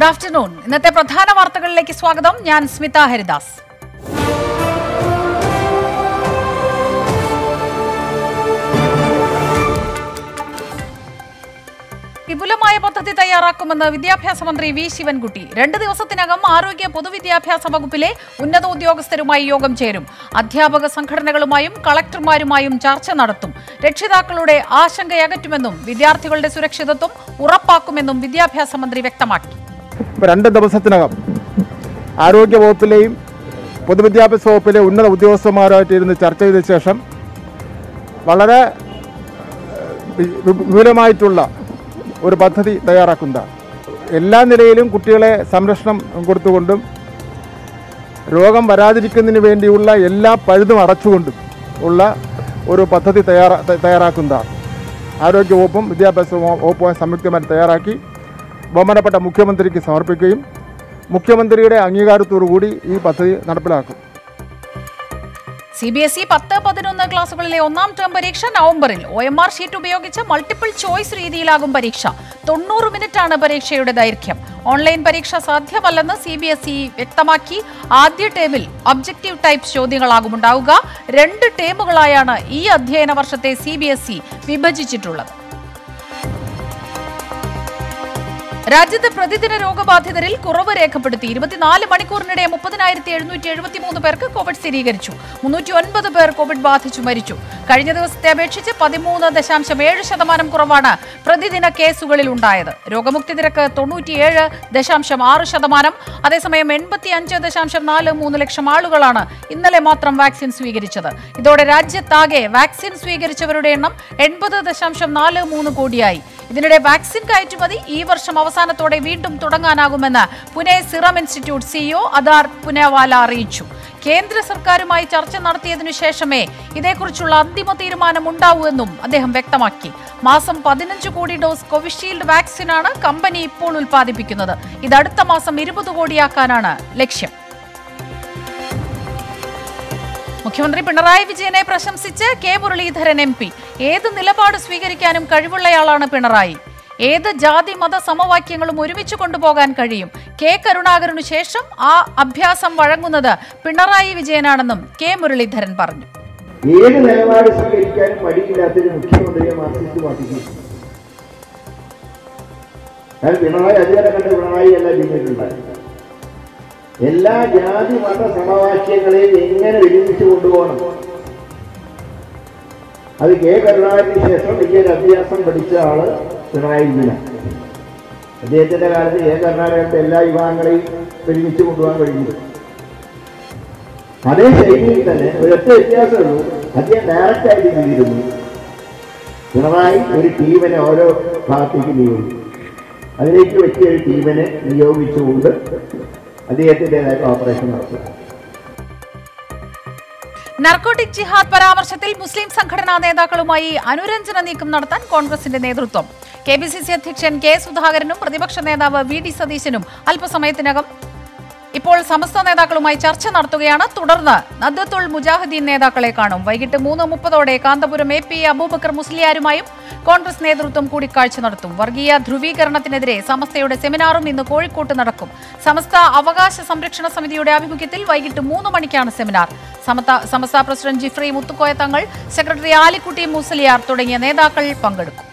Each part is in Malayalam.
ഗുഡ് ആഫ്റ്റർനൂൺ ഇന്നത്തെ പ്രധാന വാർത്തകളിലേക്ക് സ്വാഗതം ഞാൻ സ്മിത ഹരിദാസ് വിപുലമായ പദ്ധതി തയ്യാറാക്കുമെന്ന് വിദ്യാഭ്യാസ മന്ത്രി വി ശിവൻകുട്ടി രണ്ട് ദിവസത്തിനകം ആരോഗ്യ പൊതുവിദ്യാഭ്യാസ വകുപ്പിലെ ഉന്നത ഉദ്യോഗസ്ഥരുമായി യോഗം ചേരും അധ്യാപക സംഘടനകളുമായും കളക്ടർമാരുമായും ചർച്ച നടത്തും രക്ഷിതാക്കളുടെ ആശങ്കയകറ്റുമെന്നും വിദ്യാർത്ഥികളുടെ സുരക്ഷിതത്വം ഉറപ്പാക്കുമെന്നും വിദ്യാഭ്യാസ മന്ത്രി വ്യക്തമാക്കി ഇപ്പൊ രണ്ട് ദിവസത്തിനകം ആരോഗ്യ വകുപ്പിലെയും പൊതുവിദ്യാഭ്യാസ വകുപ്പിലെ ഉന്നത ഉദ്യോഗസ്ഥന്മാരുമായിട്ട് ഇരുന്ന് ചർച്ച ചെയ്ത ശേഷം വളരെ ഏഹ്, വി- വിപുലമായിട്ടുള്ള ഒരു പദ്ധതി തയ്യാറാക്കുന്നതാണ് എല്ലാ നിലയിലും കുട്ടികളെ സംരക്ഷണം കൊടുത്തുകൊണ്ടും രോഗം വരാതിരിക്കുന്നതിന് വേണ്ടിയുള്ള എല്ലാ പഴുതും അടച്ചുകൊണ്ടും ഉള്ള ഒരു പദ്ധതി തയ്യാറാ ത- തയ്യാറാക്കുന്നതാണ് ആരോഗ്യ വകുപ്പും വിദ്യാഭ്യാസ വകുപ്പും വകുപ്പുമായി സംയുക്തമായി തയ്യാറാക്കി ബഹുമാനപ്പെട്ട മുഖ്യമന്ത്രിക്ക് സമർപ്പിക്കുകയും മുഖ്യമന്ത്രിയുടെ അംഗീകാരത്തോടു കൂടി ഈ പദ്ധതി നടപ്പിലാക്കും സി ബി എസ് ഇ പത്ത് പതിനൊന്ന് ക്ലാസുകളിലെ ഒന്നാം ടേം പരീക്ഷ നവംബറിൽ ഒ എം ആർ ഷീറ്റ് ഉപയോഗിച്ച് മൾട്ടിപ്പിൾ ചോയ്സ് രീതിയിലാകും പരീക്ഷ തൊണ്ണൂറ് മിനിറ്റാണ് പരീക്ഷയുടെ ദൈർഘ്യം ഓൺലൈൻ പരീക്ഷ സാധ്യമല്ലെന്ന് സി ബി എസ് ഇ വ്യക്തമാക്കി ആദ്യ ടേമിൽ ഒബ്ജക്റ്റീവ് ടൈപ്പ് ചോദ്യങ്ങളാകും ഉണ്ടാവുക രണ്ട് ടേമുകളായാണ് ഈ അധ്യയന വർഷത്തെ സി ബി എസ് ഇ വിഭജിച്ചിട്ടുള്ളത് രാജ്യത്ത് പ്രതിദിന രോഗബാധിതരിൽ കുറവ് രേഖപ്പെടുത്തി ഇരുപത്തിനാല് മണിക്കൂറിനിടെ മുപ്പതിനായിരത്തി എഴുന്നൂറ്റി എഴുപത്തിമൂന്ന് പേർക്ക് കോവിഡ് സ്ഥിരീകരിച്ചു മുന്നൂറ്റി ഒൻപത് പേർ കോവിഡ് ബാധിച്ചു മരിച്ചു കഴിഞ്ഞ ദിവസത്തെ അപേക്ഷിച്ച് പതിമൂന്ന് ദശാംശം ഏഴ് ശതമാനം കുറവാണ് പ്രതിദിന കേസുകളിൽ ഉണ്ടായത് രോഗമുക്തി നിരക്ക് തൊണ്ണൂറ്റിയേഴ് ദശാംശം ആറ് ശതമാനം അതേസമയം എൺപത്തി അഞ്ച് ദശാംശം നാല് മൂന്ന് ലക്ഷം ആളുകളാണ് ഇന്നലെ മാത്രം വാക്സിൻ സ്വീകരിച്ചത് ഇതോടെ രാജ്യത്താകെ വാക്സിൻ സ്വീകരിച്ചവരുടെ എണ്ണം എൺപത് ദശാംശം നാല് മൂന്ന് കോടിയായി ഇതിനിടെ വാക്സിൻ കയറ്റുമതി ഈ വർഷം അവസാനത്തോടെ വീണ്ടും തുടങ്ങാനാകുമെന്ന് Pune serum institute CEO Adar Poonawalla അറിയിച്ചു കേന്ദ്ര സർക്കാരുമായി ചർച്ച നടത്തിയതിനു ശേഷമേ ഇതേക്കുറിച്ചുള്ള അന്തിമ തീരുമാനം ഉണ്ടാവൂ അദ്ദേഹം വ്യക്തമാക്കി മാസം പതിനഞ്ച് കോടി ഡോസ് കോവിഷീൽഡ് വാക്സിനാണ് കമ്പനി ഇപ്പോൾ ഉൽപ്പാദിപ്പിക്കുന്നത് ഇത് അടുത്ത മാസം ഇരുപത് കോടിയാക്കാനാണ് ലക്ഷ്യം മുഖ്യമന്ത്രി പിണറായി വിജയനെ പ്രശംസിച്ച് കെ മുരളീധരൻ എം പി ഏത് നിലപാട് സ്വീകരിക്കാനും കഴിവുള്ളയാളാണ് പിണറായി ഏത് ജാതി മത സമവാക്യങ്ങളും ഒരുമിച്ച് കൊണ്ടുപോകാൻ കഴിയും കെ കരുണാകരനു ശേഷം ആ അഭ്യാസം വഴങ്ങുന്നത് പിണറായി വിജയനാണെന്നും കെ മുരളീധരൻ പറഞ്ഞു ഏത് നിലപാട് സ്വീകരിക്കാനും മടിയില്ലാത്തൊരു മുഖ്യമന്ത്രിയെ മാർക്സിസ്റ്റ് പാർട്ടിക്ക് ഞാൻ പിണറായി അതുവരെ കണ്ട പിണറായി അല്ല ചെയ്തിട്ടുണ്ടായി എല്ലാ ജാതി മത സമവാക്യങ്ങളെയും എങ്ങനെ ഒരുമിച്ച് കൊണ്ടുപോകണം അത് കെ കരുണാകരന് ശേഷം വലിയൊരു അഭ്യാസം പഠിച്ച ആള് പിണറായി വിജയനാണ് അദ്ദേഹത്തിന്റെ കാലത്ത് കെ കരുണാകരന്റെ എല്ലാ വിഭാഗങ്ങളെയും ഒരുമിച്ച് കൊണ്ടുപോകാൻ കഴിഞ്ഞു അതേ ശൈലിയിൽ തന്നെ ഒരൊറ്റ വ്യത്യാസമുള്ളൂ അദ്ദേഹം ഡയറക്റ്റ് ആയിട്ട് ചെയ്തിരുന്നു പിണറായി ഒരു ടീമിനെ ഓരോ ഭാഗത്തേക്ക് നിയോഗിച്ചു അതിലേക്ക് വെച്ച ഒരു ടീമിനെ നിയോഗിച്ചുകൊണ്ട് അദ്ദേഹത്തിൻ്റെതായിട്ട് ഓപ്പറേഷൻ നടത്തുക നർക്കോട്ടിക് ജിഹാദ് പരാമർശത്തിൽ മുസ്ലിം സംഘടനാ നേതാക്കളുമായി അനുരഞ്ജന നീക്കം നടത്താൻ കോൺഗ്രസിന്റെ നേതൃത്വം കെ പി സി സി അധ്യക്ഷൻ കെ സുധാകരനും പ്രതിപക്ഷ നേതാവ് വി ഡി സതീശനും അല്പസമയത്തിനകം ഇപ്പോൾ സമസ്ത നേതാക്കളുമായി ചർച്ച നടത്തുകയാണ് തുടർന്ന് നദ്വത്തുൾ മുജാഹിദീൻ നേതാക്കളെ കാണും വൈകിട്ട് മൂന്ന് മുപ്പതോടെ കാന്തപുരം എ പി അബൂബക്കർ മുസ്ലിയാരുമായും കോൺഗ്രസ് നേതൃത്വം കൂടിക്കാഴ്ച നടത്തും വർഗീയ ധ്രുവീകരണത്തിനെതിരെ സമസ്തയുടെ സെമിനാറും ഇന്ന് കോഴിക്കോട്ട് നടക്കും സമസ്ത അവകാശ സംരക്ഷണ സമിതിയുടെ ആഭിമുഖ്യത്തിൽ വൈകിട്ട് മൂന്ന് മണിക്കാണ് സെമിനാർ സമത സമസ്ത പ്രസിഡന്റ് ജിഫ്രി മുത്തുക്കോയ തങ്ങൾ സെക്രട്ടറി ആലിക്കുട്ടി മുസലിയാർ തുടങ്ങിയ നേതാക്കൾ പങ്കെടുക്കും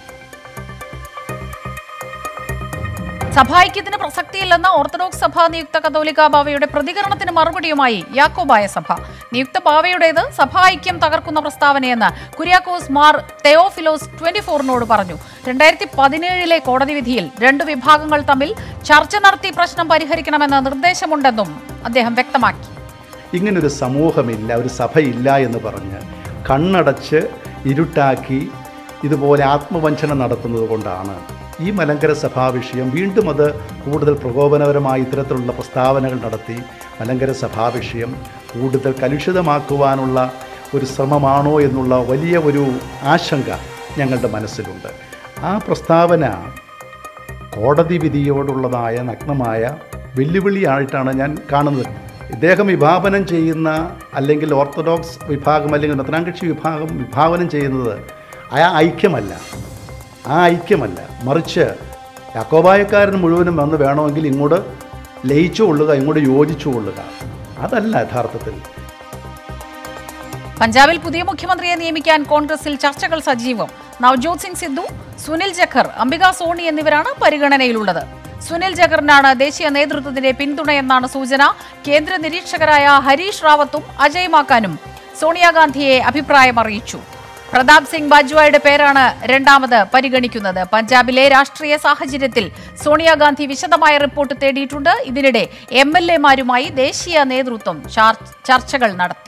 സഭാഐക്യത്തിന് പ്രസക്തിയില്ലെന്ന ഓർത്തഡോക്സ് സഭ നിയുക്ത കത്തോലിക്ക ബാവയുടെ പ്രതികരണത്തിന് മറുപടിയുമായി യാക്കോബായ സഭ നിയുക്ത ബാവയുടേത് സഭാ ഐക്യം തകർക്കുന്ന പ്രസ്താവനയെന്ന് കുര്യാക്കോസ് മാർ തെയോഫിലോസ് ട്വന്റി ഫോറിനോട് പറഞ്ഞു രണ്ടായിരത്തി പതിനേഴിലെ കോടതി വിധിയിൽ രണ്ട് വിഭാഗങ്ങൾ തമ്മിൽ ചർച്ച നടത്തി പ്രശ്നം പരിഹരിക്കണമെന്ന നിർദ്ദേശമുണ്ടെന്നും അദ്ദേഹം വ്യക്തമാക്കി ഇങ്ങനൊരു സമൂഹമില്ല ഒരു സഭയില്ല എന്ന് പറഞ്ഞ് കണ്ണടച്ച് ഇരുട്ടാക്കി ഇതുപോലെ ആത്മവഞ്ചന നടത്തുന്നത് കൊണ്ടാണ് ഈ മലങ്കര സഭാ വിഷയം വീണ്ടും അത് കൂടുതൽ പ്രകോപനപരമായി ഇത്തരത്തിലുള്ള പ്രസ്താവനകൾ നടത്തി മലങ്കര സഭാ വിഷയം കൂടുതൽ കലുഷിതമാക്കുവാനുള്ള ഒരു ശ്രമമാണോ എന്നുള്ള വലിയ ഒരു ആശങ്ക ഞങ്ങളുടെ മനസ്സിലുണ്ട് ആ പ്രസ്താവന കോടതി വിധിയോടുള്ളതായ നഗ്നമായ വെല്ലുവിളിയായിട്ടാണ് ഞാൻ കാണുന്നത് ഇദ്ദേഹം വിഭാവനം ചെയ്യുന്ന അല്ലെങ്കിൽ ഓർത്തഡോക്സ് വിഭാഗം അല്ലെങ്കിൽ മെത്രാങ്കക്ഷി വിഭാഗം വിഭാവനം ചെയ്യുന്നത് ആ ഐക്യമല്ല ആ ഐക്യമല്ല മറിച്ച് യാക്കോബായക്കാരൻ മുഴുവനും വന്ന് വേണമെങ്കിൽ ഇങ്ങോട്ട് ലയിച്ചു കൊള്ളുക ഇങ്ങോട്ട് യോജിച്ചു കൊള്ളുക അതല്ല യഥാർത്ഥത്തിൽ പഞ്ചാബിൽ പുതിയ മുഖ്യമന്ത്രിയെ നിയമിക്കാൻ കോൺഗ്രസിൽ ചർച്ചകൾ സജീവം നവ്ജോത് സിംഗ് സിദ്ധു സുനിൽ ജഖർ അംബിക സോണി എന്നിവരാണ് പരിഗണനയിലുള്ളത് സുനിൽ ജഖറിനാണ് ദേശീയ നേതൃത്വത്തിന്റെ പിന്തുണയെന്നാണ് സൂചന കേന്ദ്ര നിരീക്ഷകരായ ഹരീഷ് റാവത്തും അജയ് മാക്കാനും സോണിയാഗാന്ധിയെ അഭിപ്രായം അറിയിച്ചു പ്രതാപ് സിംഗ് ബാജ്വായുടെ പേരാണ് രണ്ടാമത് പരിഗണിക്കുന്നത് പഞ്ചാബിലെ രാഷ്ട്രീയ സാഹചര്യത്തിൽ സോണിയാഗാന്ധി വിശദമായ റിപ്പോർട്ട് തേടിയിട്ടുണ്ട് ഇതിനിടെ എം എൽ എമാരുമായി ദേശീയ നേതൃത്വം ചാർ- ചർച്ചകൾ നടത്തി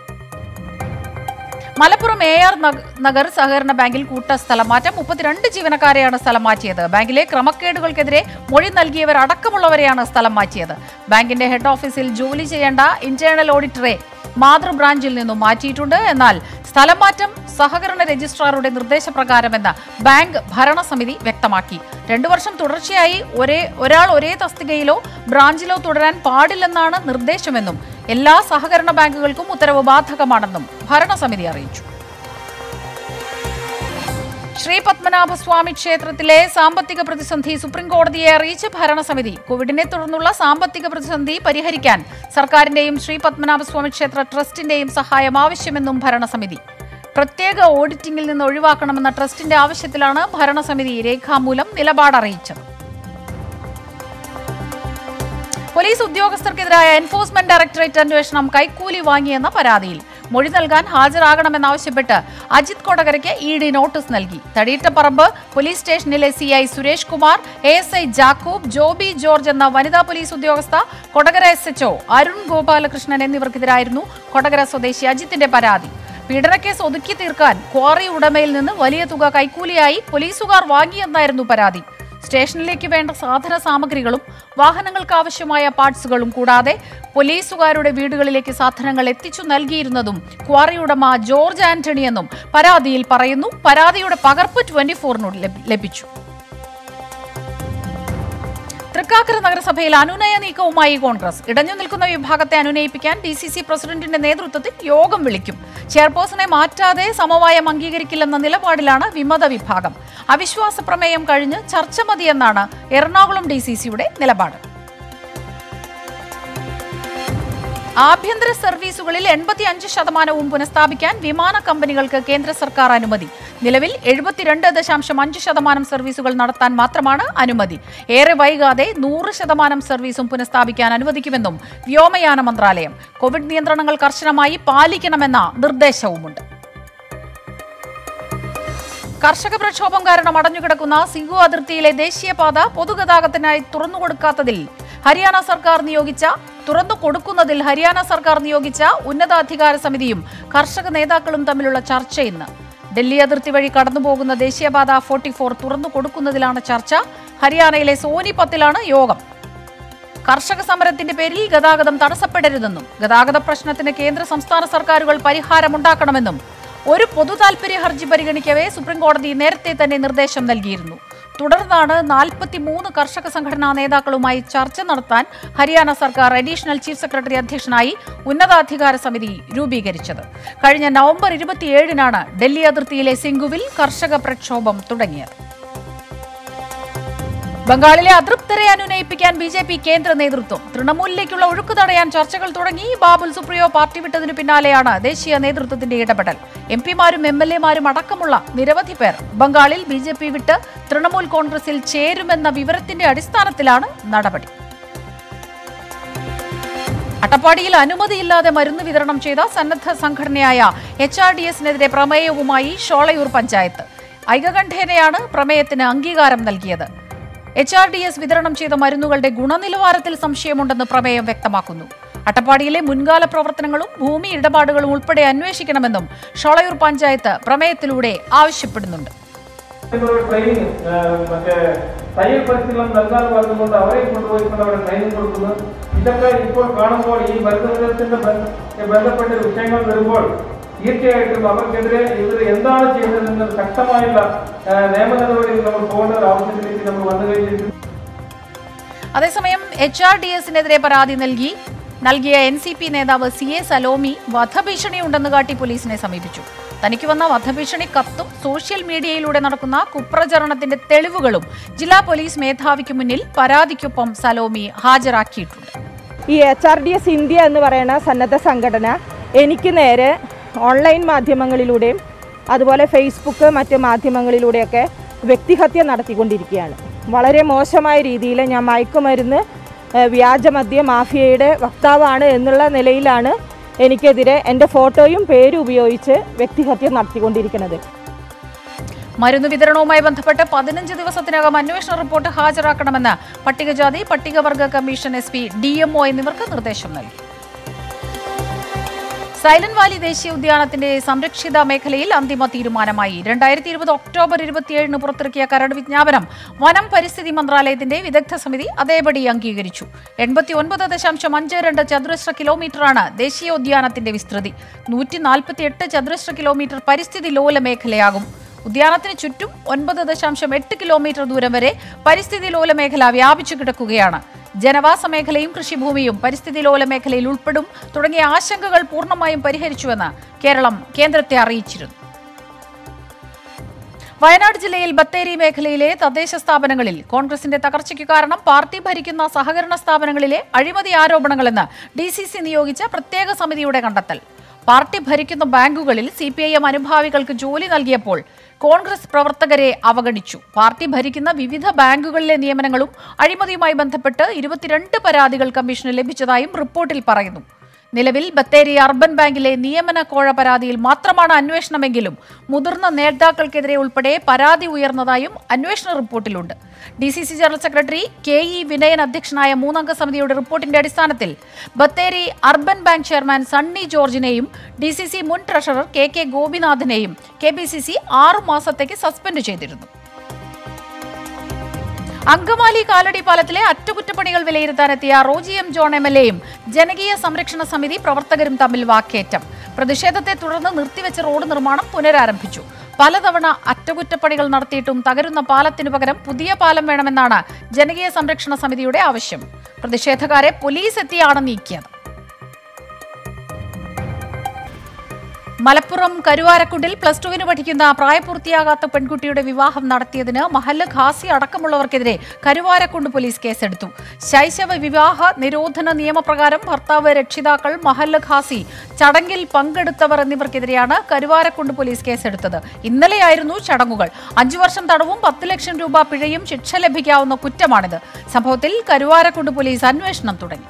മലപ്പുറം എ ആർ നഗ- നഗർ സഹകരണ ബാങ്കിൽ കൂട്ട സ്ഥലം മാറ്റം മുപ്പത്തിരണ്ട് ജീവനക്കാരെയാണ് സ്ഥലം മാറ്റിയത് ബാങ്കിലെ ക്രമക്കേടുകൾക്കെതിരെ മൊഴി നൽകിയവർ അടക്കമുള്ളവരെയാണ് സ്ഥലം മാറ്റിയത് ബാങ്കിന്റെ ഹെഡ് ഓഫീസിൽ ജോലി ചെയ്യേണ്ട ഇന്റേണൽ ഓഡിറ്ററെ മാതൃ ബ്രാഞ്ചിൽ നിന്നും മാറ്റിയിട്ടുണ്ട് എന്നാൽ സ്ഥലം മാറ്റം സഹകരണ രജിസ്ട്രാറുടെ നിർദ്ദേശപ്രകാരമെന്ന് ബാങ്ക് ഭരണസമിതി വ്യക്തമാക്കി രണ്ടു വർഷം തുടർച്ചയായി ഒരേ ഒരാൾ ഒരേ തസ്തികയിലോ ബ്രാഞ്ചിലോ തുടരാൻ പാടില്ലെന്നാണ് നിർദ്ദേശമെന്നും എല്ലാ സഹകരണ ബാങ്കുകൾക്കും ഉത്തരവ് ബാധകമാണെന്നും ഭരണസമിതി അറിയിച്ചു ശ്രീ പത്മനാഭസ്വാമി ക്ഷേത്രത്തിലെ സാമ്പത്തിക പ്രതിസന്ധി സുപ്രീം കോടതിയെ അറിയിച്ച് ഭരണസമിതി കോവിഡിനെ തുടർന്നുള്ള സാമ്പത്തിക പ്രതിസന്ധി പരിഹരിക്കാൻ സർക്കാരിന്റെയും ശ്രീ പത്മനാഭസ്വാമി ക്ഷേത്ര ട്രസ്റ്റിന്റെയും സഹായം ആവശ്യമെന്നും ഭരണസമിതി പ്രത്യേക ഓഡിറ്റിംഗിൽ നിന്ന് ഒഴിവാക്കണമെന്ന ട്രസ്റ്റിന്റെ ആവശ്യത്തിലാണ് ഭരണസമിതി രേഖാമൂലം നിലപാട് അറിയിച്ചത് പോലീസ് ഉദ്യോഗസ്ഥർക്കെതിരായ എൻഫോഴ്സ്മെന്റ് ഡയറക്ടറേറ്റ് അന്വേഷണം കൈക്കൂലി വാങ്ങിയെന്ന പരാതിയിൽ മൊഴി നൽകാൻ ഹാജരാകണമെന്നാവശ്യപ്പെട്ട് അജിത് കൊടകരയ്ക്ക് ഇ ഡി നോട്ടീസ് നൽകി തടിയിട്ടപ്പറമ്പ് പോലീസ് സ്റ്റേഷനിലെ C I Suresh Kumar A S I Jacob Joby George എന്ന വനിതാ പോലീസ് ഉദ്യോഗസ്ഥ കൊടകര എസ് എച്ച് അരുൺ ഗോപാലകൃഷ്ണൻ എന്നിവർക്കെതിരായിരുന്നു കൊടകര സ്വദേശി അജിത്തിന്റെ പരാതി പീഡനക്കേസ് ഒതുക്കി തീർക്കാൻ ക്വാറി ഉടമയിൽ നിന്ന് വലിയ തുക കൈക്കൂലിയായി പോലീസുകാർ വാങ്ങിയെന്നായിരുന്നു പരാതി സ്റ്റേഷനിലേക്ക് വേണ്ട സാധന സാമഗ്രികളും വാഹനങ്ങൾക്ക് ആവശ്യമായ പാർട്സുകളും കൂടാതെ പോലീസുകാരുടെ വീടുകളിലേക്ക് സാധനങ്ങൾ എത്തിച്ചു നൽകിയിരുന്നതും ക്വാറി ഉടമ ജോർജ് ആന്റണി എന്നും പരാതിയിൽ പറയുന്നു പരാതിയുടെ പകർപ്പ് ട്വന്റി ഫോറിനോട് ലഭിച്ചു തൃക്കാക്കര നഗരസഭയിൽ അനുനയ നീക്കവുമായി കോൺഗ്രസ് ഇടഞ്ഞു നിൽക്കുന്ന വിഭാഗത്തെ അനുനയിപ്പിക്കാൻ ഡി സി സി പ്രസിഡന്റിന്റെ നേതൃത്വത്തിൽ യോഗം വിളിക്കും ചെയർപേഴ്സണെ മാറ്റാതെ സമവായം അംഗീകരിക്കില്ലെന്ന നിലപാടിലാണ് വിമത വിഭാഗം അവിശ്വാസ പ്രമേയം കഴിഞ്ഞ് ചർച്ച മതിയെന്നാണ് എറണാകുളം ഡി സി സിയുടെ നിലപാട് ആഭ്യന്തര സർവീസുകളിൽ എൺപത്തി അഞ്ച് ശതമാനവും പുനഃസ്ഥാപിക്കാൻ വിമാന കമ്പനികൾക്ക് കേന്ദ്ര സർക്കാർ അനുമതി നിലവിൽ എഴുപത്തിരണ്ട് ദശാംശം അഞ്ച് ശതമാനം സർവീസുകൾ നടത്താൻ മാത്രമാണ് അനുമതി ഏറെ വൈകാതെ നൂറ് ശതമാനം സർവീസും പുനഃസ്ഥാപിക്കാൻ അനുവദിക്കുമെന്നും വ്യോമയാന മന്ത്രാലയം കോവിഡ് നിയന്ത്രണങ്ങൾ കർശനമായി പാലിക്കണമെന്ന നിർദ്ദേശവുമുണ്ട് കർഷക പ്രക്ഷോഭം കാരണം അടഞ്ഞുകിടക്കുന്ന സിംഗു അതിർത്തിയിലെ ദേശീയപാത പൊതുഗതാഗതത്തിനായി തുറന്നുകൊടുക്കാത്തതിൽ ഹരിയാന സർക്കാർ നിയോഗിച്ച തുറന്നു കൊടുക്കുന്നതിൽ ഹരിയാന സർക്കാർ നിയോഗിച്ച ഉന്നതാധികാര സമിതിയും കർഷക നേതാക്കളും തമ്മിലുള്ള ചർച്ച ഇന്ന് ഡൽഹി അതിർത്തി വഴി കടന്നുപോകുന്ന ദേശീയപാത ഫോർട്ടി ഫോർ തുറന്നു കൊടുക്കുന്നതിലാണ് ചർച്ച ഹരിയാനയിലെ സോനിപത്തിലാണ് യോഗം കർഷക സമരത്തിന്റെ പേരിൽ ഗതാഗതം തടസ്സപ്പെടരുതെന്നും ഗതാഗത പ്രശ്നത്തിന് കേന്ദ്ര സംസ്ഥാന സർക്കാരുകൾ പരിഹാരമുണ്ടാക്കണമെന്നും ഒരു പൊതു താൽപര്യ ഹർജി പരിഗണിക്കവേ സുപ്രീംകോടതി നേരത്തെ തന്നെ നിർദ്ദേശം നൽകിയിരുന്നു തുടർന്നാണ് നാൽപ്പത്തിമൂന്ന് കർഷക സംഘടനാ നേതാക്കളുമായി ചർച്ച നടത്താൻ ഹരിയാന സർക്കാർ അഡീഷണൽ ചീഫ് സെക്രട്ടറി അധ്യക്ഷനായി ഉന്നതാധികാര സമിതി രൂപീകരിച്ചത് കഴിഞ്ഞ നവംബർ ഇരുപത്തിയേഴിനാണ് ഡൽഹി അതിർത്തിയിലെ സിംഗുവിൽ കർഷക പ്രക്ഷോഭം തുടങ്ങിയത് ബംഗാളിലെ അതൃപ്തരെ അനുനയിപ്പിക്കാൻ ബി ജെ പി കേന്ദ്ര നേതൃത്വം തൃണമൂലിലേക്കുള്ള ഒഴുക്ക് തടയാൻ ചർച്ചകൾ തുടങ്ങി ബാബുൽ സുപ്രിയോ പാർട്ടി വിട്ടതിനു പിന്നാലെയാണ് ദേശീയ നേതൃത്വത്തിന്റെ ഇടപെടൽ എം പിമാരും എം എൽ എമാരും അടക്കമുള്ള നിരവധി പേർ ബംഗാളിൽ ബി ജെ പി വിട്ട് തൃണമൂൽ കോൺഗ്രസിൽ ചേരുമെന്ന വിവരത്തിന്റെ അടിസ്ഥാനത്തിലാണ് നടപടി അട്ടപ്പാടിയിൽ അനുമതിയില്ലാതെ മരുന്ന് വിതരണം ചെയ്ത സന്നദ്ധ സംഘടനയായ എച്ച് ആർ ഡി എസിനെതിരെ പ്രമേയവുമായി ഷോളയൂർ പഞ്ചായത്ത് ഐകകണ്ഠേനയാണ് പ്രമേയത്തിന് അംഗീകാരം നൽകിയത് എച്ച് ആർ ഡി എസ് വിതരണം ചെയ്ത മരുന്നുകളുടെ ഗുണനിലവാരത്തിൽ സംശയമുണ്ടെന്ന് പ്രമേയം വ്യക്തമാക്കുന്നു അട്ടപ്പാടിയിലെ മുൻകാല പ്രവർത്തനങ്ങളും ഭൂമി ഇടപാടുകളും ഉൾപ്പെടെ അന്വേഷിക്കണമെന്നും ഷോളയൂർ പഞ്ചായത്ത് പ്രമേയത്തിലൂടെ ആവശ്യപ്പെടുന്നുണ്ട് ഒരു ട്രെയിനിങ് മറ്റേ തയ്യൽ പരിശീലനം നൽകാൻ പറഞ്ഞുകൊണ്ട് അവരെ കൊണ്ടുപോയിക്കൊണ്ട് അവിടെ ട്രെയിനിങ് കൊടുക്കുന്നു ഇതൊക്കെ ഇപ്പോൾ കാണുമ്പോൾ ഈ മരുന്ന് വിതരണത്തിന്റെ ബന്ധ- ബന്ധപ്പെട്ട വിഷയങ്ങൾ വരുമ്പോൾ തീർച്ചയായിട്ടും അവർക്കെതിരെ ഇവർ എന്താണ് ചെയ്യുന്നതെന്ന് ശക്തമായുള്ള ആ, നിയമ നടപടികൾ നമ്മൾ പോകേണ്ട ഒരു ആവശ്യത്തിലേക്ക് നമ്മൾ വന്നു കഴിഞ്ഞിരിക്കുന്നു അതേസമയം എച്ച് ആർ ഡി എസിനെതിരെ പരാതി നൽകി നൽകിയ എൻ സി പി നേതാവ് സി എ സലോമി വധഭീഷണിയുണ്ടെന്ന് കാട്ടി പോലീസിനെ സമീപിച്ചു തനിക്ക് വന്ന വധഭീഷണി കത്തും സോഷ്യൽ മീഡിയയിലൂടെ നടക്കുന്ന കുപ്രചരണത്തിന്റെ തെളിവുകളും ജില്ലാ പോലീസ് മേധാവിക്ക് മുന്നിൽ പരാതിക്കൊപ്പം സലോമി ഹാജരാക്കിയിട്ടുണ്ട് ഈ H R D S India എന്ന് പറയുന്ന സന്നദ്ധ സംഘടന എനിക്ക് നേരെ ഓൺലൈൻ മാധ്യമങ്ങളിലൂടെയും അതുപോലെ ഫേസ്ബുക്ക് മറ്റ് മാധ്യമങ്ങളിലൂടെയൊക്കെ വ്യക്തിഹത്യ നടത്തിക്കൊണ്ടിരിക്കുകയാണ് വളരെ മോശമായ രീതിയിൽ ഞാൻ മയക്കുമരുന്ന് ഏഹ്, വ്യാജമദ്യ മാഫിയയുടെ വക്താവാണ് എന്നുള്ള നിലയിലാണ് എനിക്കെതിരെ എൻ്റെ ഫോട്ടോയും പേരും ഉപയോഗിച്ച് വ്യക്തിഹത്യ നടത്തിക്കൊണ്ടിരിക്കുന്നത് മരുന്ന് വിതരണവുമായി ബന്ധപ്പെട്ട് പതിനഞ്ച് ദിവസത്തിനകം അന്വേഷണ റിപ്പോർട്ട് ഹാജരാക്കണമെന്ന് പട്ടികജാതി പട്ടികവർഗ commission S P D MO എന്നിവർക്ക് നിർദ്ദേശം നൽകി സൈലന്റ് വാലി ദേശീയ ഉദ്യാനത്തിന്റെ സംരക്ഷിത മേഖലയിൽ അന്തിമ തീരുമാനമായി രണ്ടായിരത്തി ഇരുപത് ഒക്ടോബർ ഇരുപത്തിയേഴിന് പുറത്തിറക്കിയ കരട് വിജ്ഞാപനം വനം പരിസ്ഥിതി മന്ത്രാലയത്തിന്റെ വിദഗ്ധ സമിതി അതേപടി അംഗീകരിച്ചു എൺപത്തി ഒൻപത് ദശാംശം അഞ്ച് രണ്ട് ചതുരശ്ര കിലോമീറ്ററാണ് ദേശീയോദ്യാനത്തിന്റെ വിസ്തൃതി നൂറ്റി നാൽപ്പത്തി എട്ട് ചതുരശ്ര കിലോമീറ്റർ പരിസ്ഥിതി ലോല മേഖലയാകും ഉദ്യാനത്തിന് ചുറ്റും ഒൻപത് ദശാംശം എട്ട് കിലോമീറ്റർ ദൂരം വരെ പരിസ്ഥിതി ലോല മേഖല വ്യാപിച്ചു കിടക്കുകയാണ് ജനവാസ മേഖലയും കൃഷിഭൂമിയും പരിസ്ഥിതി ലോല മേഖലയിൽ ഉൾപ്പെടും തുടങ്ങിയ ആശങ്കകൾ പൂർണ്ണമായും പരിഹരിച്ചുവെന്ന് കേരളം കേന്ദ്രത്തെ അറിയിച്ചിരുന്നു വയനാട് ജില്ലയിൽ ബത്തേരി മേഖലയിലെ തദ്ദേശ സ്ഥാപനങ്ങളിൽ കോൺഗ്രസിന്റെ തകർച്ചയ്ക്ക് കാരണം പാർട്ടി ഭരിക്കുന്ന സഹകരണ സ്ഥാപനങ്ങളിലെ അഴിമതി ആരോപണങ്ങളെന്ന് ഡി സി സി നിയോഗിച്ച പ്രത്യേക സമിതിയുടെ കണ്ടെത്തൽ പാർട്ടി ഭരിക്കുന്ന ബാങ്കുകളിൽ സി പി ഐ എം അനുഭാവികൾക്ക് ജോലി നൽകിയപ്പോൾ കോൺഗ്രസ് പ്രവർത്തകരെ അവഗണിച്ചു പാർട്ടി ഭരിക്കുന്ന വിവിധ ബാങ്കുകളിലെ നിയമനങ്ങളും അഴിമതിയുമായി ബന്ധപ്പെട്ട് ഇരുപത്തിരണ്ട് പരാതികൾ കമ്മീഷന് ലഭിച്ചതായും റിപ്പോർട്ടിൽ പറയുന്നു നിലവിൽ ബത്തേരി അർബൻ ബാങ്കിലെ നിയമന കോഴ പരാതിയിൽ മാത്രമാണ് അന്വേഷണമെങ്കിലും മുതിർന്ന നേതാക്കൾക്കെതിരെ ഉൾപ്പെടെ പരാതി ഉയർന്നതായും അന്വേഷണ റിപ്പോർട്ടിലുണ്ട് D C C general secretary K E Vinayan അധ്യക്ഷനായ മൂന്നംഗ സമിതിയുടെ റിപ്പോർട്ടിന്റെ അടിസ്ഥാനത്തിൽ Bathery urban bank chairman Sunny ജോർജിനെയും ഡി സി സി മുൻ ട്രഷറർ കെ കെ ഗോപിനാഥിനെയും കെ പി സി സി ആറു മാസത്തേക്ക് സസ്പെൻഡ് ചെയ്തിരുന്നു അങ്കമാലി കാലടി പാലത്തിലെ അറ്റകുറ്റപ്പണികൾ വിലയിരുത്താനെത്തിയ Roji M John M L എയും ജനകീയ സംരക്ഷണ സമിതി പ്രവർത്തകരും തമ്മിൽ വാക്കേറ്റം പ്രതിഷേധത്തെ തുടർന്ന് നിർത്തിവെച്ച റോഡ് നിർമ്മാണം പുനരാരംഭിച്ചു പലതവണ അറ്റകുറ്റപ്പണികൾ നടത്തിയിട്ടും തകരുന്ന പാലത്തിനു പകരം പുതിയ പാലം വേണമെന്നാണ് ജനകീയ സംരക്ഷണ സമിതിയുടെ ആവശ്യം പ്രതിഷേധക്കാരെ പോലീസ് എത്തിയാണ് നീക്കിയത് മലപ്പുറം കരുവാരക്കുണ്ടിൽ പ്ലസ് ടുവിന് പഠിക്കുന്ന പ്രായപൂർത്തിയാകാത്ത പെൺകുട്ടിയുടെ വിവാഹം നടത്തിയതിന് മഹല്ല് ഖാസി അടക്കമുള്ളവർക്കെതിരെ കരുവാരക്കുണ്ട് പോലീസ് കേസെടുത്തു ശൈശവ വിവാഹ നിരോധന നിയമപ്രകാരം ഭർത്താവ് രക്ഷിതാക്കൾ മഹല്ല് ഖാസി ചടങ്ങിൽ പങ്കെടുത്തവർ എന്നിവർക്കെതിരെയാണ് കരുവാരക്കുണ്ട് പോലീസ് കേസെടുത്തത് ഇന്നലെയായിരുന്നു ചടങ്ങുകൾ അഞ്ചു വർഷം തടവും പത്ത് ലക്ഷം രൂപ പിഴയും ശിക്ഷ ലഭിക്കാവുന്ന കുറ്റമാണിത് സംഭവത്തിൽ കരുവാരക്കുണ്ട് പോലീസ് അന്വേഷണം തുടങ്ങി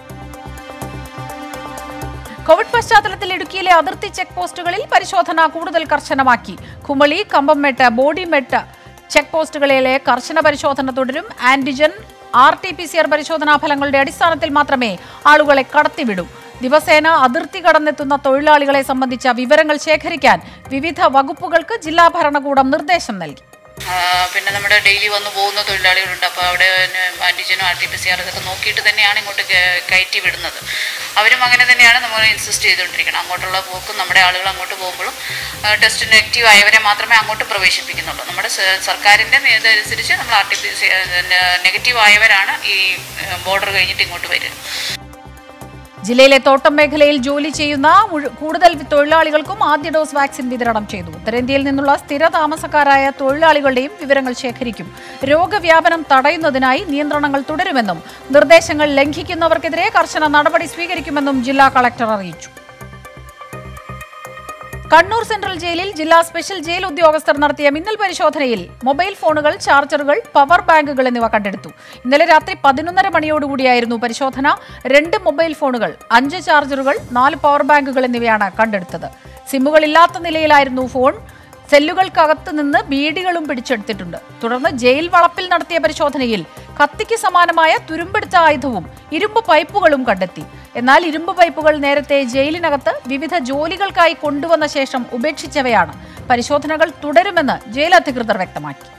കോവിഡ് പശ്ചാത്തലത്തിൽ ഇടുക്കിയിലെ അതിർത്തി ചെക്ക് പോസ്റ്റുകളിൽ പരിശോധന കൂടുതൽ കർശനമാക്കി കുമളി കമ്പംമെട്ട് ബോഡിമെട്ട് ചെക്ക് പോസ്റ്റുകളിലെ കർശന പരിശോധന തുടരും antigen R T P C R പരിശോധനാ ഫലങ്ങളുടെ അടിസ്ഥാനത്തിൽ മാത്രമേ ആളുകളെ കടത്തിവിടൂ ദിവസേന അതിർത്തി കടന്നെത്തുന്ന തൊഴിലാളികളെ സംബന്ധിച്ച വിവരങ്ങൾ ശേഖരിക്കാൻ വിവിധ വകുപ്പുകൾക്ക് ജില്ലാ ഭരണകൂടം നിർദ്ദേശം നൽകി ആ, പിന്നെ നമ്മുടെ ഡെയിലി വന്ന് പോകുന്ന തൊഴിലാളികളുണ്ട് അപ്പോൾ അവിടെ ആൻറ്റിജനും R T P C R ഇതൊക്കെ നോക്കിയിട്ട് തന്നെയാണ് ഇങ്ങോട്ട് കയ- കയറ്റി വിടുന്നത് അവരും അങ്ങനെ തന്നെയാണ് നമ്മൾ ഇൻസിസ്റ്റ് ചെയ്തുകൊണ്ടിരിക്കണം അങ്ങോട്ടുള്ള പോക്കും നമ്മുടെ ആളുകൾ അങ്ങോട്ട് പോകുമ്പോഴും ടെസ്റ്റ് നെഗറ്റീവ് ആയവരെ മാത്രമേ അങ്ങോട്ട് പ്രവേശിപ്പിക്കുന്നുള്ളൂ നമ്മുടെ സ- സർക്കാരിൻ്റെ ഇതനുസരിച്ച് നമ്മൾ R T P C negative ആയവരാണ് ഈ ബോർഡർ കഴിഞ്ഞിട്ട് ഇങ്ങോട്ട് വരിക ജില്ലയിലെ തോട്ടം മേഖലയിൽ ജോലി ചെയ്യുന്ന മുഴു- കൂടുതൽ തൊഴിലാളികൾക്കും ആദ്യ ഡോസ് വാക്സിൻ വിതരണം ചെയ്തു ഉത്തരേന്ത്യയിൽ നിന്നുള്ള സ്ഥിര താമസക്കാരായ തൊഴിലാളികളുടെയും വിവരങ്ങൾ ശേഖരിക്കും രോഗവ്യാപനം തടയുന്നതിനായി നിയന്ത്രണങ്ങൾ തുടരുമെന്നും നിർദ്ദേശങ്ങൾ ലംഘിക്കുന്നവർക്കെതിരെ കർശന നടപടി സ്വീകരിക്കുമെന്നും ജില്ലാ കളക്ടർ അറിയിച്ചു കണ്ണൂർ സെൻട്രൽ ജയിലിൽ ജില്ലാ സ്പെഷ്യൽ ജയിൽ ഉദ്യോഗസ്ഥർ നടത്തിയ മിന്നൽ പരിശോധനയിൽ മൊബൈൽ ഫോണുകൾ ചാർജറുകൾ പവർ ബാങ്കുകൾ എന്നിവ കണ്ടെടുത്തു ഇന്നലെ രാത്രി പതിനൊന്നര മണിയോടുകൂടിയായിരുന്നു പരിശോധന രണ്ട് മൊബൈൽ ഫോണുകൾ അഞ്ച് ചാർജറുകൾ നാല് പവർ ബാങ്കുകൾ എന്നിവയാണ് കണ്ടെടുത്തത് സിമ്മുകളില്ലാത്ത നിലയിലായിരുന്നു ഫോൺ സെല്ലുകൾക്കകത്ത് നിന്ന് ബീഡികളും പിടിച്ചെടുത്തിട്ടുണ്ട് തുടർന്ന് ജയിൽ വളപ്പിൽ നടത്തിയ പരിശോധനയിൽ കത്തിക്ക് സമാനമായ തുരുമ്പെടുത്ത ആയുധവും ഇരുമ്പ് പൈപ്പുകളും കണ്ടെത്തി എന്നാൽ ഇരുമ്പ് പൈപ്പുകൾ നേരത്തെ ജയിലിനകത്ത് വിവിധ ജോലികൾക്കായി കൊണ്ടുവന്ന ശേഷം ഉപേക്ഷിച്ചവയാണ് പരിശോധനകൾ തുടരുമെന്ന് ജയിൽ അധികൃതർ വ്യക്തമാക്കി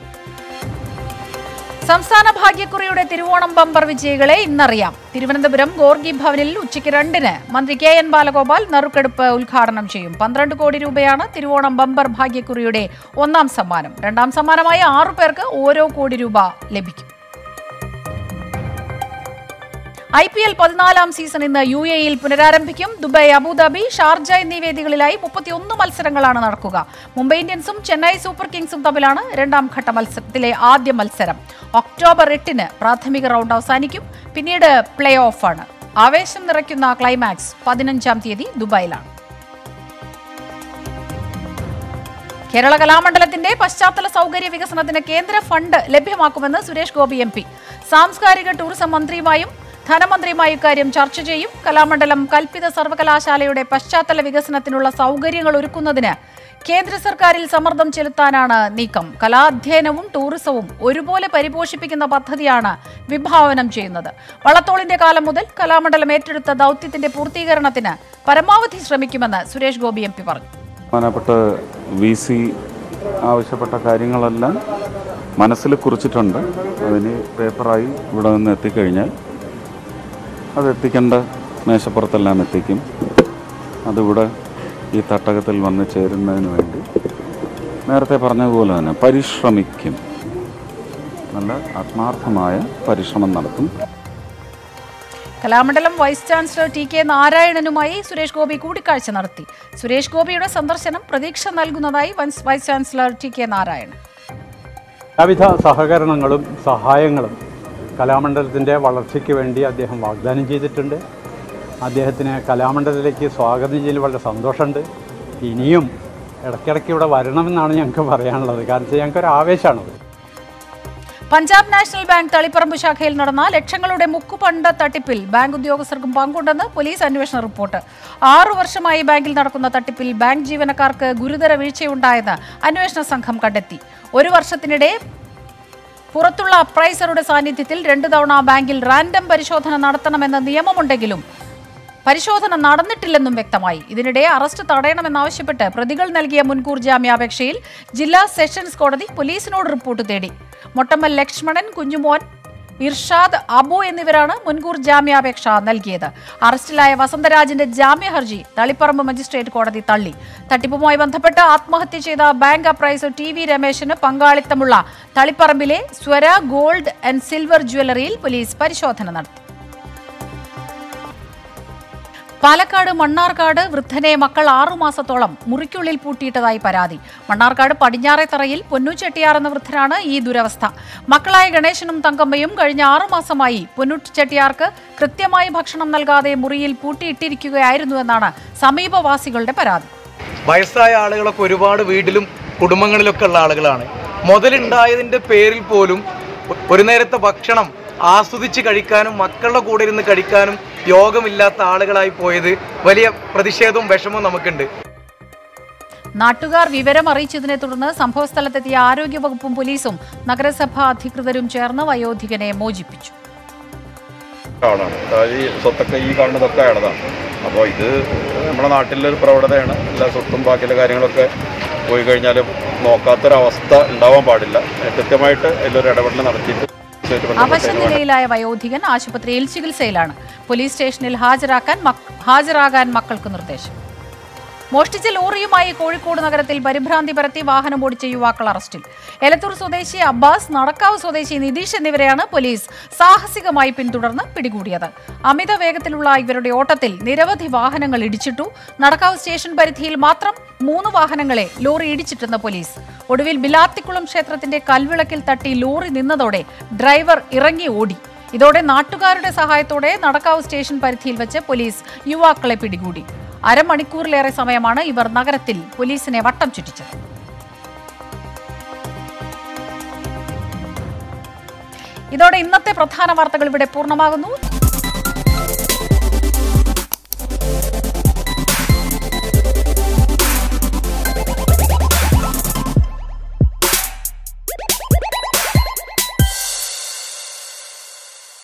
സംസ്ഥാന ഭാഗ്യക്കുറിയുടെ തിരുവോണം ബമ്പർ വിജയികളെ ഇന്നറിയാം തിരുവനന്തപുരം ഗോർഗി ഭവനിൽ ഉച്ചയ്ക്ക് രണ്ടിന് മന്ത്രി കെ എൻ ബാലഗോപാൽ നറുക്കെടുപ്പ് ഉദ്ഘാടനം ചെയ്യും പന്ത്രണ്ട് കോടി രൂപയാണ് തിരുവോണം ബമ്പർ ഭാഗ്യക്കുറിയുടെ ഒന്നാം സമ്മാനം രണ്ടാം സമ്മാനമായി ആറു പേർക്ക് ഓരോ കോടി രൂപ ലഭിക്കും ഐ പി എൽ പതിനാലാം സീസൺ ഇന്ന് യു എയിൽ പുനരാരംഭിക്കും ദുബായ് അബുദാബി ഷാർജ എന്നീ വേദികളിലായി മുപ്പത്തിയൊന്ന് മത്സരങ്ങളാണ് നടക്കുക മുംബൈ ഇന്ത്യൻസും ചെന്നൈ സൂപ്പർ കിങ്സും തമ്മിലാണ് രണ്ടാം ഘട്ട മത്സരത്തിലെ ആദ്യ മത്സരം ഒക്ടോബർ എട്ടിന് പ്രാഥമിക റൗണ്ട് അവസാനിക്കും പിന്നീട് പ്ലേ ഓഫാണ് ആവേശം നിറയ്ക്കുന്ന ക്ലൈമാക്സ് പതിനഞ്ചാം തീയതി ദുബായിലാണ് കേരള കലാമണ്ഡലത്തിന്റെ പശ്ചാത്തല സൗകര്യ വികസനത്തിന് കേന്ദ്ര ഫണ്ട് ലഭ്യമാക്കുമെന്ന് സുരേഷ് ഗോപി എം പി സാംസ്കാരിക ടൂറിസം മന്ത്രിയുമായും ധനമന്ത്രിയുമായി ഇക്കാര്യം ചർച്ച ചെയ്യും കലാമണ്ഡലം കൽപ്പിത സർവകലാശാലയുടെ പശ്ചാത്തല വികസനത്തിനുള്ള സൗകര്യങ്ങൾ ഒരുക്കുന്നതിന് കേന്ദ്ര സർക്കാരിൽ സമ്മർദ്ദം ചെലുത്താനാണ് നീക്കം കലാധ്യയനവും ടൂറിസവും ഒരുപോലെ പരിപോഷിപ്പിക്കുന്ന പദ്ധതിയാണ് വിഭാവനം ചെയ്യുന്നത് വള്ളത്തോളിന്റെ കാലം മുതൽ കലാമണ്ഡലം ഏറ്റെടുത്ത ദൗത്യത്തിന്റെ പൂർത്തീകരണത്തിന് പരമാവധി ശ്രമിക്കുമെന്ന് സുരേഷ് ഗോപി എം പി പറഞ്ഞു ബഹുമാനപ്പെട്ട വി സി ആവശ്യപ്പെട്ട കാര്യങ്ങളെല്ലാം മനസ്സിൽ കുറിച്ചിട്ടുണ്ട് അതിന് പേപ്പറായി ഇവിടെ നിന്ന് എത്തിക്കഴിഞ്ഞാൽ അത് എത്തിക്കേണ്ട മേശപ്പുറത്തെല്ലാം എത്തിക്കും അതിവിടെ ഈ തട്ടകത്തിൽ വന്ന് ചേരുന്നതിന് വേണ്ടി നേരത്തെ പറഞ്ഞതുപോലെ തന്നെ പരിശ്രമിക്കും നല്ല ആത്മാർത്ഥമായ പരിശ്രമം നടത്തും Kalamandalam vice chancellor T K നാരായണനുമായി സുരേഷ് ഗോപി കൂടിക്കാഴ്ച നടത്തി സുരേഷ് ഗോപിയുടെ സന്ദർശനം പ്രതീക്ഷ നൽകുന്നതായി vice vice chancellor T K Narayanan എല്ലാവിധ സഹകരണങ്ങളും സഹായങ്ങളും കലാമണ്ഡലത്തിൻ്റെ വളർച്ചയ്ക്ക് വേണ്ടി അദ്ദേഹം വാഗ്ദാനം ചെയ്തിട്ടുണ്ട് അദ്ദേഹത്തിന് കലാമണ്ഡലത്തിലേക്ക് സ്വാഗതം ചെയ്തതിൽ വളരെ സന്തോഷമുണ്ട് ഇനിയും ഇടയ്ക്കിടയ്ക്ക് ഇവിടെ വരണമെന്നാണ് ഞങ്ങൾക്ക് പറയാനുള്ളത് കാരണം വെച്ചാൽ ഞങ്ങൾക്കൊരു ആവേശമാണത് പഞ്ചാബ് നാഷണൽ ബാങ്ക് തളിപ്പറമ്പ് ശാഖയിൽ നടന്ന ലക്ഷങ്ങളുടെ മുക്കുപണ്ട തട്ടിപ്പിൽ ബാങ്ക് ഉദ്യോഗസ്ഥർക്കും പങ്കുണ്ടെന്ന് പോലീസ് അന്വേഷണ റിപ്പോർട്ട് ആറു വർഷമായി ബാങ്കിൽ നടക്കുന്ന തട്ടിപ്പിൽ ബാങ്ക് ജീവനക്കാർക്ക് ഗുരുതര വീഴ്ചയുണ്ടായെന്ന് അന്വേഷണ സംഘം കണ്ടെത്തി ഒരു വർഷത്തിനിടെ പുറത്തുള്ള അപ്രൈസറുടെ സാന്നിധ്യത്തിൽ രണ്ടു തവണ ബാങ്കിൽ റാൻഡം പരിശോധന നടത്തണമെന്ന നിയമമുണ്ടെങ്കിലും പരിശോധന നടന്നിട്ടില്ലെന്നും വ്യക്തമായി ഇതിനിടെ അറസ്റ്റ് തടയണമെന്നാവശ്യപ്പെട്ട് പ്രതികൾ നൽകിയ മുൻകൂർ ജാമ്യാപേക്ഷയിൽ ജില്ലാ സെഷൻസ് കോടതി പോലീസിനോട് റിപ്പോർട്ട് തേടി മൊട്ടമ്മൽ ലക്ഷ്മണൻ കുഞ്ഞുമോൻ ഇർഷാദ് അബു എന്നിവരാണ് മുൻകൂർ ജാമ്യാപേക്ഷ നൽകിയത് അറസ്റ്റിലായ വസന്തരാജിന്റെ ജാമ്യ ഹർജി തളിപ്പറമ്പ് മജിസ്ട്രേറ്റ് കോടതി തള്ളി തട്ടിപ്പുമായി ബന്ധപ്പെട്ട് ആത്മഹത്യ ചെയ്ത ബാങ്ക് അപ്രൈസർ ടി വി രമേശന് പങ്കാളിത്തമുള്ള തളിപ്പറമ്പിലെ സ്വര ഗോൾഡ് ആൻഡ് സിൽവർ ജ്വല്ലറിയിൽ പോലീസ് പരിശോധന നടത്തി പാലക്കാട് മണ്ണാർക്കാട് വൃദ്ധനെ മക്കൾ ആറുമാസത്തോളം മുറിക്കുള്ളിൽ പൂട്ടിയിട്ടതായി പരാതി മണ്ണാർക്കാട് പടിഞ്ഞാറേത്തറയിൽ പൊന്നു ചെട്ടിയാർ എന്ന വൃദ്ധനാണ് ഈ ദുരവസ്ഥ മക്കളായ ഗണേശനും തങ്കമ്മയും കഴിഞ്ഞ ആറുമാസമായി പൊന്നു ചെട്ടിയാർക്ക് കൃത്യമായി ഭക്ഷണം നൽകാതെ മുറിയിൽ പൂട്ടിയിട്ടിരിക്കുകയായിരുന്നുവെന്നാണ് സമീപവാസികളുടെ പരാതി വയസ്സായ ആളുകളൊക്കെ ഒരുപാട് വീട്ടിലും കുടുംബങ്ങളിലൊക്കെ ഉള്ള ആളുകളാണ് മുതലുണ്ടായതിൻ്റെ പേരിൽ പോലും ഒരു നേരത്തെ ഭക്ഷണം ആസ്വദിച്ച് കഴിക്കാനും മക്കളുടെ കൂടെ ഇരുന്ന് കഴിക്കാനും യോഗമില്ലാത്ത ആളുകളായി പോയത് വലിയ പ്രതിഷേധവും വിഷമവും നമുക്കുണ്ട് നാട്ടുകാർ വിവരം അറിയിച്ചതിനെ തുടർന്ന് സംഭവസ്ഥലത്തെത്തിയ ആരോഗ്യവകുപ്പും പോലീസും നഗരസഭാ അധികൃതരും ചേർന്ന് വയോധികനെ മോചിപ്പിച്ചു ആളാണ് അതായത് ഈ സ്വത്തൊക്കെ ഈ കാണുന്നതൊക്കെ അയാളതാണ് അപ്പോൾ ഇത് നമ്മുടെ നാട്ടിലൊരു പ്രവണതയാണ് എല്ലാ സ്വത്തും ബാക്കിയുള്ള കാര്യങ്ങളൊക്കെ പോയി കഴിഞ്ഞാൽ നോക്കാത്തൊരവസ്ഥ ഉണ്ടാവാൻ പാടില്ല കൃത്യമായിട്ട് അതിലൊരു ഇടപെടൽ നടത്തിയിട്ട് ഇതുമായിട്ട് ബന്ധപ്പെട്ട് അതിന് വേണ്ട അവശനിലയിലായ വയോധികൻ ആശുപത്രിയിൽ ചികിത്സയിലാണ് പോലീസ് സ്റ്റേഷനിൽ ഹാജരാക്കാൻ മക്ക- ഹാജരാകാൻ മക്കൾക്ക് നിർദ്ദേശം മോഷ്ടിച്ച ലോറിയുമായി കോഴിക്കോട് നഗരത്തിൽ പരിഭ്രാന്തി പരത്തി വാഹനം ഓടിച്ച യുവാക്കൾ അറസ്റ്റിൽ എലത്തൂർ സ്വദേശി അബ്ബാസ് നടക്കാവ് സ്വദേശി നിതീഷ് എന്നിവരെയാണ് പോലീസ് സാഹസികമായി പിന്തുടർന്ന് പിടികൂടിയത് അമിത വേഗത്തിലുള്ള ഇവരുടെ ഓട്ടത്തിൽ നിരവധി വാഹനങ്ങൾ ഇടിച്ചിട്ടു നടക്കാവ് സ്റ്റേഷൻ പരിധിയിൽ മാത്രം മൂന്ന് വാഹനങ്ങളെ ലോറി ഇടിച്ചിട്ടെന്ന് പോലീസ് ഒടുവിൽ ബിലാത്തിക്കുളം ക്ഷേത്രത്തിന്റെ കൽവിളക്കിൽ തട്ടി ലോറി നിന്നതോടെ ഡ്രൈവർ ഇറങ്ങി ഓടി ഇതോടെ നാട്ടുകാരുടെ സഹായത്തോടെ നടക്കാവ് സ്റ്റേഷൻ പരിധിയിൽ വെച്ച് പോലീസ് യുവാക്കളെ പിടികൂടി അരമണിക്കൂറിലേറെ സമയമാണ് ഇവർ നഗരത്തിൽ പോലീസിനെ വട്ടം ചുറ്റിച്ചത് ഇതോടെ ഇന്നത്തെ പ്രധാന വാർത്തകൾ ഇവിടെ പൂർണ്ണമാകുന്നു